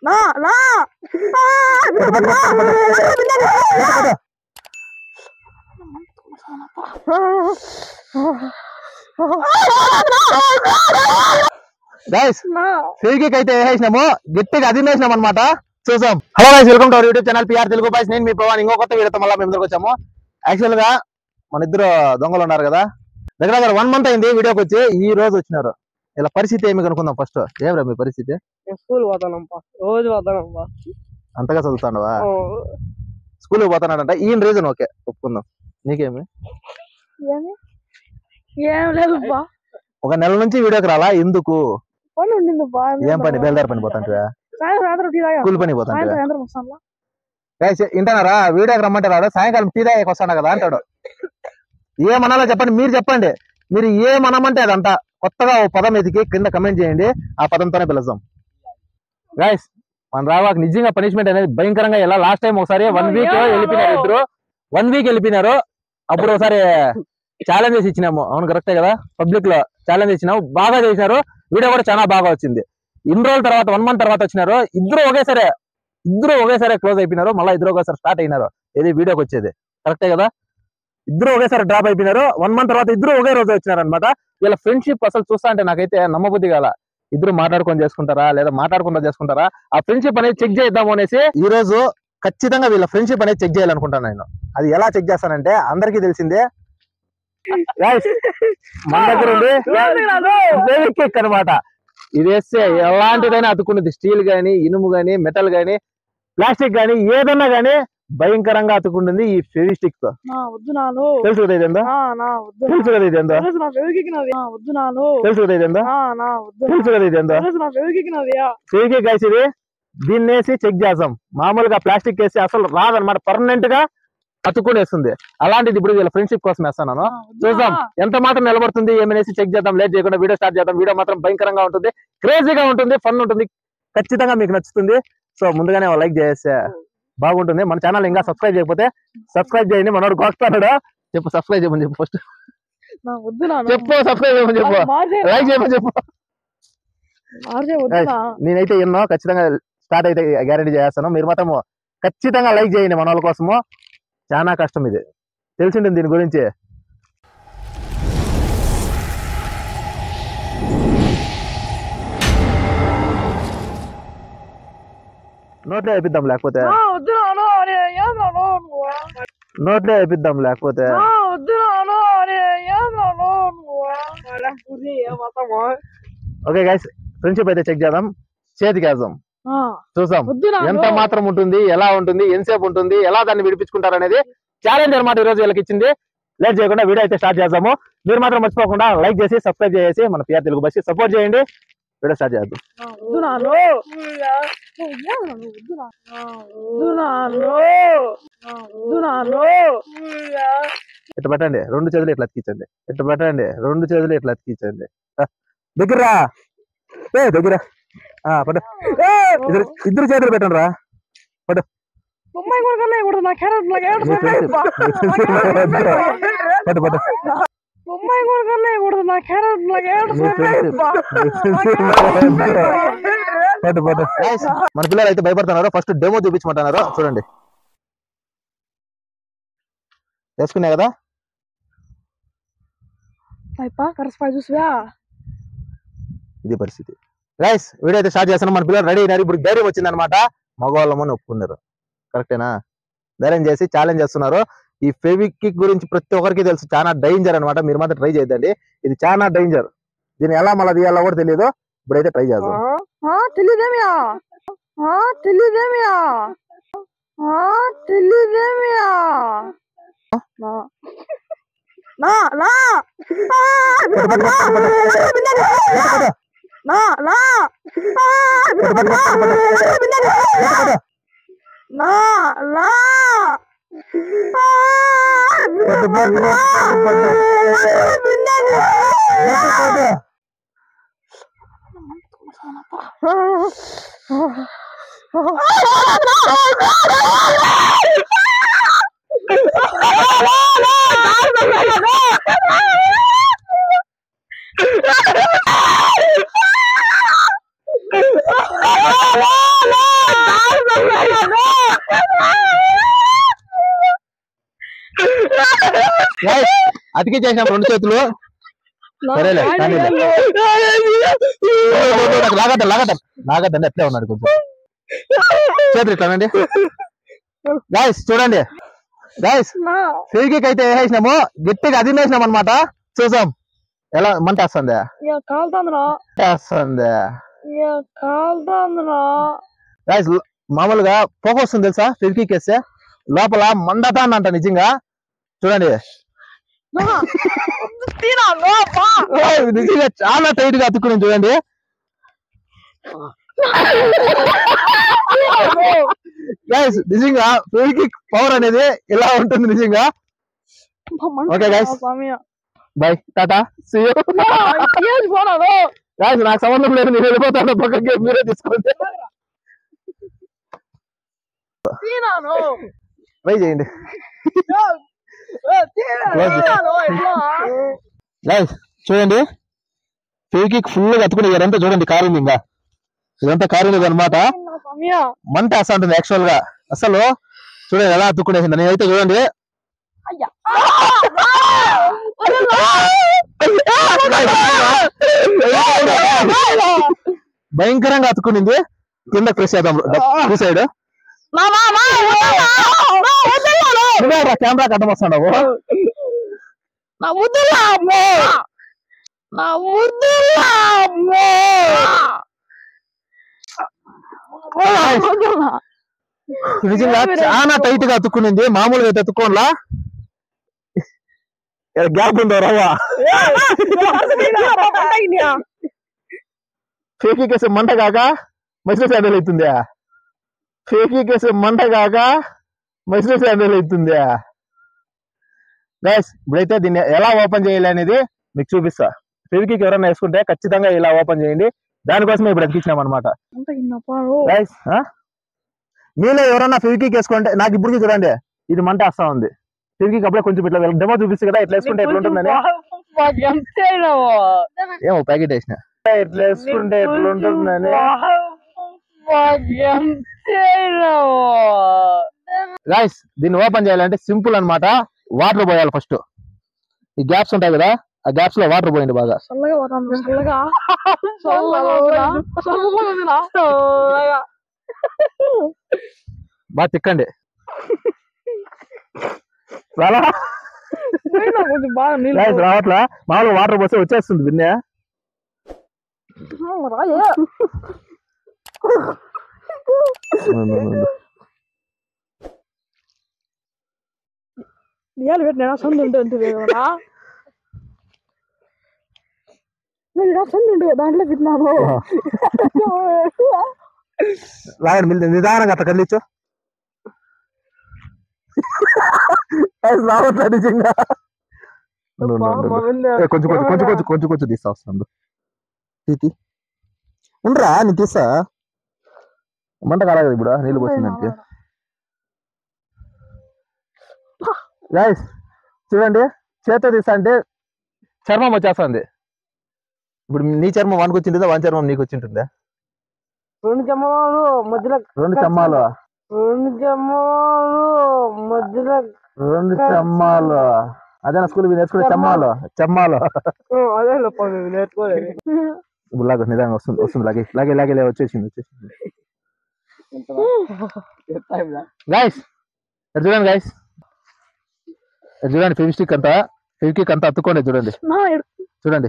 నా నా గైస్ నా ఫేక్ అయితే వేసేసినాము గట్టిగా అది వేసినాం అనమాట చూసాం hello guys welcome to our YouTube channel PR Telugu boys నేను మీ పవన్ ఇంకో కొత్త వీడియోతో మళ్ళీ మేము ముందుకు వచ్చాము యాక్చువల్ గా మన ఇద్దరు దొంగలు ఉన్నారు కదా దగ్గర దగ్గర వన్ మంత్ అయింది వీడియోకి వచ్చి ఈ రోజు వచ్చినారు ఇలా పరిస్థితి ఏమి కనుక్కుందాం ఫస్ట్ ఏం మీ పరిస్థితి నేను స్కూల్ పోతానమ్మా రోజు పోతానమ్మా అంతగా చదువుతాండవా స్కూల్ పోతున్నాడంట ఈయన రీజన్ ఓకే ఒప్పుకుందాం నీకేమి ఏమి ఏం లేదు బా ఒక నెల నుంచి వీడియోకి రాలా ఎందుకు పని ఉండింది బా ఏం పని బేల్దారి పని పోతాంటివా సాయంత్రం సాయంత్రం టీ తాగా స్కూల్ పని పోతాంటివా సాయంత్రం సాయంత్రం వస్తాను గైస్ వింటున్నారా వీడియోకి రమ్మంటే రాడు సాయంకాలం టీ దాకా వస్తాడు కదా అంటాడు ఏమనాలో చెప్పండి మీరు చెప్పండి మీరు ఏమనమంటే అదంతా కొత్తగా ఓ పదం ఎతికి కింద కమెంట్ చేయండి ఆ పదంతోనే పిలుస్తాం గైస్ మన రావాకి నిజంగా పనిష్మెంట్ అనేది భయంకరంగా ఎలా లాస్ట్ టైం ఒకసారి వన్ వీక్ అయ్యో. వెళ్ళిపోయినారు ఇద్దరు వన్ వీక్ వెళ్ళిపోయినారు అప్పుడు ఒకసారి ఛాలెంజెస్ ఇచ్చినాము అవును కరెక్టే కదా పబ్లిక్ లో ఛాలెంజ్ ఇచ్చినాము బాగా చేసినారు వీడియో కూడా చాలా బాగా వచ్చింది ఇన్ని రోజుల తర్వాత వన్ మంత్ తర్వాత వచ్చినారు ఇద్దరు ఒకేసారి ఇద్దరు ఒకేసారి క్లోజ్ అయిపోయినారు మళ్ళీ ఇద్దరు ఒకేసారి స్టార్ట్ అయినారు ఇది వీడియోకి వచ్చేది కరెక్టే కదా ఇద్దరు ఒకేసారి డ్రాప్ అయిపోయినారు వన్ మంత్ తర్వాత ఇద్దరు ఒకే రోజు వచ్చినారు అనమాట వీళ్ళ ఫ్రెండ్షిప్ అసలు చూస్తా అంటే నాకైతే నమ్మబుద్ధి కాల ఇద్దరు మాట్లాడుకొని చేసుకుంటారా లేదా మాట్లాడకుండా చేసుకుంటారా ఆ ఫ్రెండ్షిప్ అనేది చెక్ చేద్దాము అనేసి ఈ రోజు ఖచ్చితంగా వీళ్ళ ఫ్రెండ్షిప్ అనేది చెక్ చేయాలనుకుంటాను నేను అది ఎలా చెక్ చేస్తానంటే అందరికీ తెలిసిందే Guys, మన దగ్గర ఉంది ఫెవిక్విక్ అనమాట ఇది వేస్తే ఎలాంటిదైనా అతుకున్నది స్టీల్ గానీ ఇనుము గానీ మెటల్ గానీ ప్లాస్టిక్ గానీ ఏదన్నా గానీ భయంకరంగా అతుకుంటుంది ఈ ఫెవిస్టిక్ తో నా వద్దు నాను తెలుసు కదా ఇదేందో నా నా వద్దు తెలుసు కదా ఇదేందో తెలుసు నా ఫెవికిక్ నాది నా వద్దు నాను తెలుసు కదా ఇదేందో నా నా వద్దు తెలుసు కదా ఇదేందో తెలుసు నా ఫెవికిక్ నాది ఫెవిక్విక్ గైస్ ఇది దీన్ని వేసి చెక్ చేద్దాం మామూలుగా ప్లాస్టిక్ వేసి అసలు రాదనమాట పర్మనెంట్ గా అతుక్కునేస్తుంది అలాంటిది ఇప్పుడు వీళ్ళ ఫ్రెండ్షిప్ కోసం వేస్తాను నా వద్దు చూద్దాం నా. ఎంత మాత్రం నిలబడుతుంది ఏమనేసి చెక్ చేద్దాం లేట్ చేయకుండా వీడియో స్టార్ట్ చేద్దాం వీడియో మాత్రం భయంకరంగా ఉంటుంది క్రేజీగా ఉంటుంది ఫన్ ఉంటుంది ఖచ్చితంగా మీకు నచ్చుతుంది సో ముందుగానే లైక్ చేస్తే బాగుంటుంది మన ఛానల్ ఇంకా సబ్స్క్రైబ్ చేయకపోతే సబ్స్క్రైబ్ చేయండి మనోడు గోస్తాడు చెప్పు సబ్స్క్రైబ్ చేయమని చెప్పు ఫస్ట్ నా వద్దు నాను చెప్పు సబ్స్క్రైబ్ చేయమని చెప్పు మార్చే లైక్ చేయమని చెప్పు మార్చే వద్దు Guys, నా నేనైతే ఎన్నో ఖచ్చితంగా స్టార్ట్ అయితే గ్యారెంటీ చేస్తాను మీరు మాత్రం ఖచ్చితంగా లైక్ చేయండి మన వాళ్ళ కోసము చాలా కష్టం ఇది తెలిసింటుంది దీని గురించి నోట్లో వేపిద్దాం లేకపోతే నా వద్దు నాను అరే ఏం నాను నువ్వు నోట్లో వేపిద్దాం లేకపోతే నా వద్దు నాను అరే ఏం నాను నువ్వు అలా పురి ఏమవుతామో ఓకే గైస్ ఫ్రెండ్షిప్ అయితే చెక్ చేద్దాం చేతికి వేద్దాం ఆ, చూసాం వద్దు నాను ఎంత మాత్రం ఉంటుంది ఎలా ఉంటుంది ఎంతసేపు ఉంటుంది ఎలా దాన్ని విడిపించుకుంటారు అనేది ఛాలెంజ్ అనమాట ఈ రోజు వీళ్ళకి ఇచ్చింది లేట్ చేయకుండా వీడియో అయితే స్టార్ట్ చేద్దాము మీరు మాత్రం మర్చిపోకుండా లైక్ చేసి సబ్స్క్రైబ్ చేసి మన పిఆర్ తెలుగు బస్సి సపోర్ట్ చేయండి వీడియో స్టార్ట్ చేద్దాం నా వద్దు నాను ఏం నాను వద్దు నాను వద్దు నాను నా వద్దు నాను ఇట్లా పెట్టండి రెండు చేతులు ఇట్లా అతికించండి ఇట్లా పెట్టండి రెండు చేతులు ఇట్లా అతికించండి ఆ, దగ్గర ఏ దగ్గర ఆ, పట్టు ఏ, ఇద్దరు ఇద్దరు చేతులు పెట్టండి రా బొమ్మాయి కూడా కన్నా కూడా నా క్యారెట్ నా క్యారెట్ నీ friendship. పట్టు పట్టు బొమ్మాయి కూడా కన్నా కూడా నా క్యారెట్ నా క్యారెట్ నీ friendship. పట్టు పట్టు మన పిల్లలు అయితే భయపడుతున్నారు ఫస్ట్ డెమో చూపించమంటున్నారు చూడండి వేసుకున్నా కదా పైపా కరస్పాయి చూసివా ఇది పరిస్థితి రైస్ వీడియో అయితే స్టార్ట్ చేస్తున్నాం మన పిల్లలు రెడీ అయినారు ఇప్పుడు ధైర్యం వచ్చిందనమాట మగవాళ్ళమని ఒప్పుకున్నారు కరెక్టేనా ధైర్యం చేసి ఛాలెంజ్ చేస్తున్నారు ఈ ఫెవిక్విక్ గురించి ప్రతి ఒక్కరికి తెలుసు చాలా డేంజర్ అన్నమాట మీరు మాత్రం ట్రై చేయొద్దండి ఇది చాలా డేంజర్ దీన్ని ఎలా మళ్ళీ తీయాలో కూడా తెలియదు ఇప్పుడైతే ట్రై చేద్దాం తెలియదేమియా తెలియదేమియా తెలియదేమియా నా నా నా నా నా నా Guys, అతికి చేసినాం రెండు చేతులు సరేలే కానీలే. లాగద్దా లాగద్దా లాగద్దండి అట్లే ఉన్నాడు కొంచెం చేతులు ఇట్లానండి గాయస్ చూడండి గాయస్ ఫెవికిక్ అయితే వేసేసినాము గట్టిగా అది వేసినాం అనమాట చూసాం ఎలా మంట వేస్తుంది కాలుతాందిరా వేస్తుంది కాలుతాందిరా గాయస్ మామూలుగా పొగ వస్తుంది తెలుసా ఫెవికిక్ వేస్తే లోపల మండతా అంట నిజంగా చూడండి తినా ఓయ్, నిజంగా చాలా టైట్ గా అతుక్కుని చూడండి గైస్ నిజంగా ఫెవికిక్ పవర్ అనేది ఇలా ఉంటుంది నిజంగా Okay, guys. Bye tata see you పోనాను గాయస్ నాకు సంబంధం లేదు నేను వెళ్ళిపోతాను పక్కకి మీరే తీసుకోండి తినాను ట్రై చేయండి తినాను ఎట్లా గైస్ చూడండి ఫెవికిక్ ఫుల్ గా అతుకుని ఇదంతా చూడండి కారింది ఇంకా ఇదంతా కారింది అనమాట సమయ మంట వేస్తా ఉంటుంది యాక్చువల్ గా అసలు చూడండి ఎలా అతుక్కునేసింది నేనైతే చూడండి అయ్యా భయంకరంగా అతుక్కునింది కింద ప్రెస్ చేద్దాం ఈ సైడ్ కెమెరా కట్టం వస్తున్నావు నా ముద్దులా అమ్మో నా ముద్దులా అమ్మో ముద్దులా నిజంగా చాలా టైట్ గా అతుక్కునింది మామూలుగా అయితే అతుక్కోనలా గ్యాప్ ఉందో రవ్వ ఫేకి కేసే మంట కాక మసిలి శాండల్ అవుతుందా ఫేకి కేసే మంట కాక మసిలి శాండల్ అవుతుందా గైస్ ఇప్పుడైతే దీన్ని ఎలా ఓపెన్ చేయాలి అనేది మీకు చూపిస్తా ఫెవికిక్ ఎవరైనా వేసుకుంటే ఖచ్చితంగా ఇలా ఓపెన్ చేయండి దానికోసమే ఇప్పుడు అతికించినాం అనమాట అంత ఇన్న పాడు గైస్ మీలో ఎవరన్నా ఫెవికిక్ వేసుకుంటే నాకు ఇప్పటికీ చూడండి ఇది మంట వస్తా ఉంది ఫెవికిక్ అప్పుడే కొంచెం ఇట్లా డెమో చూపిస్తుంది కదా ఇట్లా వేసుకుంటే ఎట్లా ఉంటుందని ఏమో ప్యాకెట్ వేసిన ఇట్లా వేసుకుంటే ఎట్లా ఉంటుందని గాయస్ దీన్ని ఓపెన్ చేయాలంటే సింపుల్ అన్నమాట వాటర్ పోయాలి ఫస్ట్ ఈ గ్యాప్స్ ఉంటాయి కదా ఆ గ్యాప్స్ లో వాటర్ పోయింది బాగా చల్లగా పోతాను చల్లగా చల్లగా వదినా. చల్లగా వదినా. చల్లగా బాగా తిక్కండి చాలా పోయినా కొంచెం బాగా నీళ్ళు గాయస్ రావట్లా మామూలుగా వాటర్ పోస్తే వచ్చేస్తుంది బిన్నె రాయే నీళ్ళు పెట్టినా సందు ఉంటే ఉంటుంది కదా నేను ఇలా సందు ఉంటే దాంట్లో పెట్టినాను లాగండి మిల్లి నిదానంగా అట్లా కదిలిచ్చు Guys, రావట్లా నిజంగా ఉండు, ఉండు, ఉండు, ఉండు. ఏ, కొంచెం కొంచెం కొంచెం కొంచెం కొంచెం కొంచెం తీస్తా వస్తాను తీతి ఉండరా నేను తీస్తా మంట కాలేదు ఇప్పుడు నీళ్ళు పోసిందంటే గాయస్ చూడండి చేత తీస్తా అంటే చర్మం వచ్చేస్తుంది ఇప్పుడు నీ చర్మం వానికి వచ్చింటుందా వాని చర్మం నీకు వచ్చింటుందా రెండు చెమ్మలు మధ్యలో రెండు చమ్మాలు రెండు చెమ్మలు మధ్యలో రెండు చమ్మాలు అదే స్కూల్ నేర్చుకునే చమ్మాలు చమ్మాలు అదే లోప మేము నేర్చుకోలేదు ఇప్పుడు లాగా నిదానంగా వస్తుంది వస్తుంది లాగే లాగే లాగే లే, వచ్చేసింది వచ్చేసింది గాయస్ చూడండి గాయస్ చూడండి ఫెవిస్టిక్ అంతా ఫెవికిక్ అంతా అత్తుకోండి చూడండి చూడండి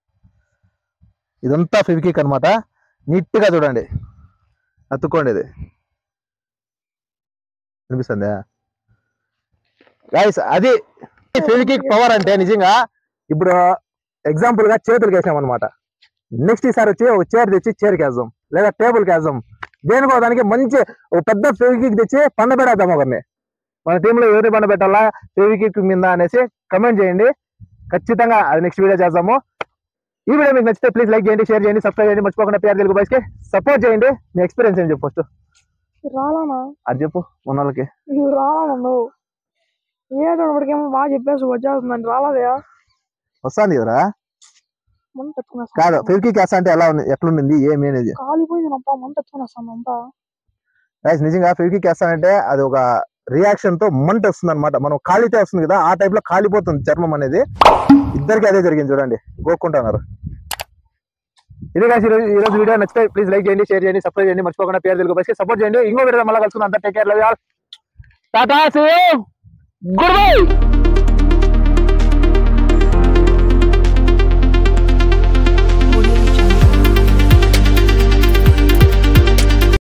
ఇదంతా ఫెవికిక్ అన్నమాట నీట్ గా చూడండి అత్తుకోండి ఇది వినిపిస్తుందా గాయస్ అది ఫెవికిక్ పవర్ అంటే నిజంగా ఇప్పుడు ఎగ్జాంపుల్ గా చేతులకి వేసాం అనమాట నెక్స్ట్ ఈసారి వచ్చి ఒక చైర్ తెచ్చి చైర్కి వేద్దాం లేదా టేబుల్కి వేద్దాం దేనికో దానికి మంచి ఒక పెద్ద ఫెవికిక్ తెచ్చి పండ పెడేద్దాం ఒకరిని మన టీంలో ఎవరిని పండ పెట్టాలా ఫెవికిక్ మీద అనేసి కమెంట్ చేయండి ఖచ్చితంగా అది నెక్స్ట్ వీడియో చేద్దాము ఈ వీడియో మీకు నచ్చితే ప్లీజ్ లైక్ చేయండి షేర్ చేయండి సబ్స్క్రైబ్ చేయండి మర్చిపోకుండా పేరు తెలుగు బాయ్స్కి సపోర్ట్ చేయండి మీ ఎక్స్పీరియన్స్ ఏం చెప్పు ఫస్ట్ రాలానా అది చెప్పు ఉన్న వాళ్ళకి నువ్వు రాలా నువ్వు ఏడోడికేమో బాగా చెప్పేసి వచ్చేస్తుందని రాలేదా వస్తుంది కదరా మంట ఎత్తుకునేస్తాను కాదు ఫెవికిక్ వేస్తా అంటే ఎలా ఉంది ఎట్లుండింది ఏమి అనేది కాలిపోయింది నప్ప మంట ఎత్తుకునేస్తాను అంతా గైస్ నిజంగా ఫెవికిక్ వేస్తానంటే అది ఒక రియాక్షన్ తో మంట వస్తుంది అనమాట మనం కాలితే వస్తుంది కదా ఆ టైప్ లో కాలిపోతుంది చర్మం అనేది ఇద్దరికి అదే జరిగింది చూడండి గోక్కుంటున్నారు ఇది కాదు ఈరోజు ఈ రోజు వీడియో నచ్చితే ప్లీజ్ లైక్ చేయండి షేర్ చేయండి సబ్స్క్రైబ్ చేయండి మర్చిపోకుండా పేరు తెలుగు బస్కి సపోర్ట్ చేయండి ఇంకో వీడియో మళ్ళీ కలుసుకుందాం అంతా take care love all tata good bye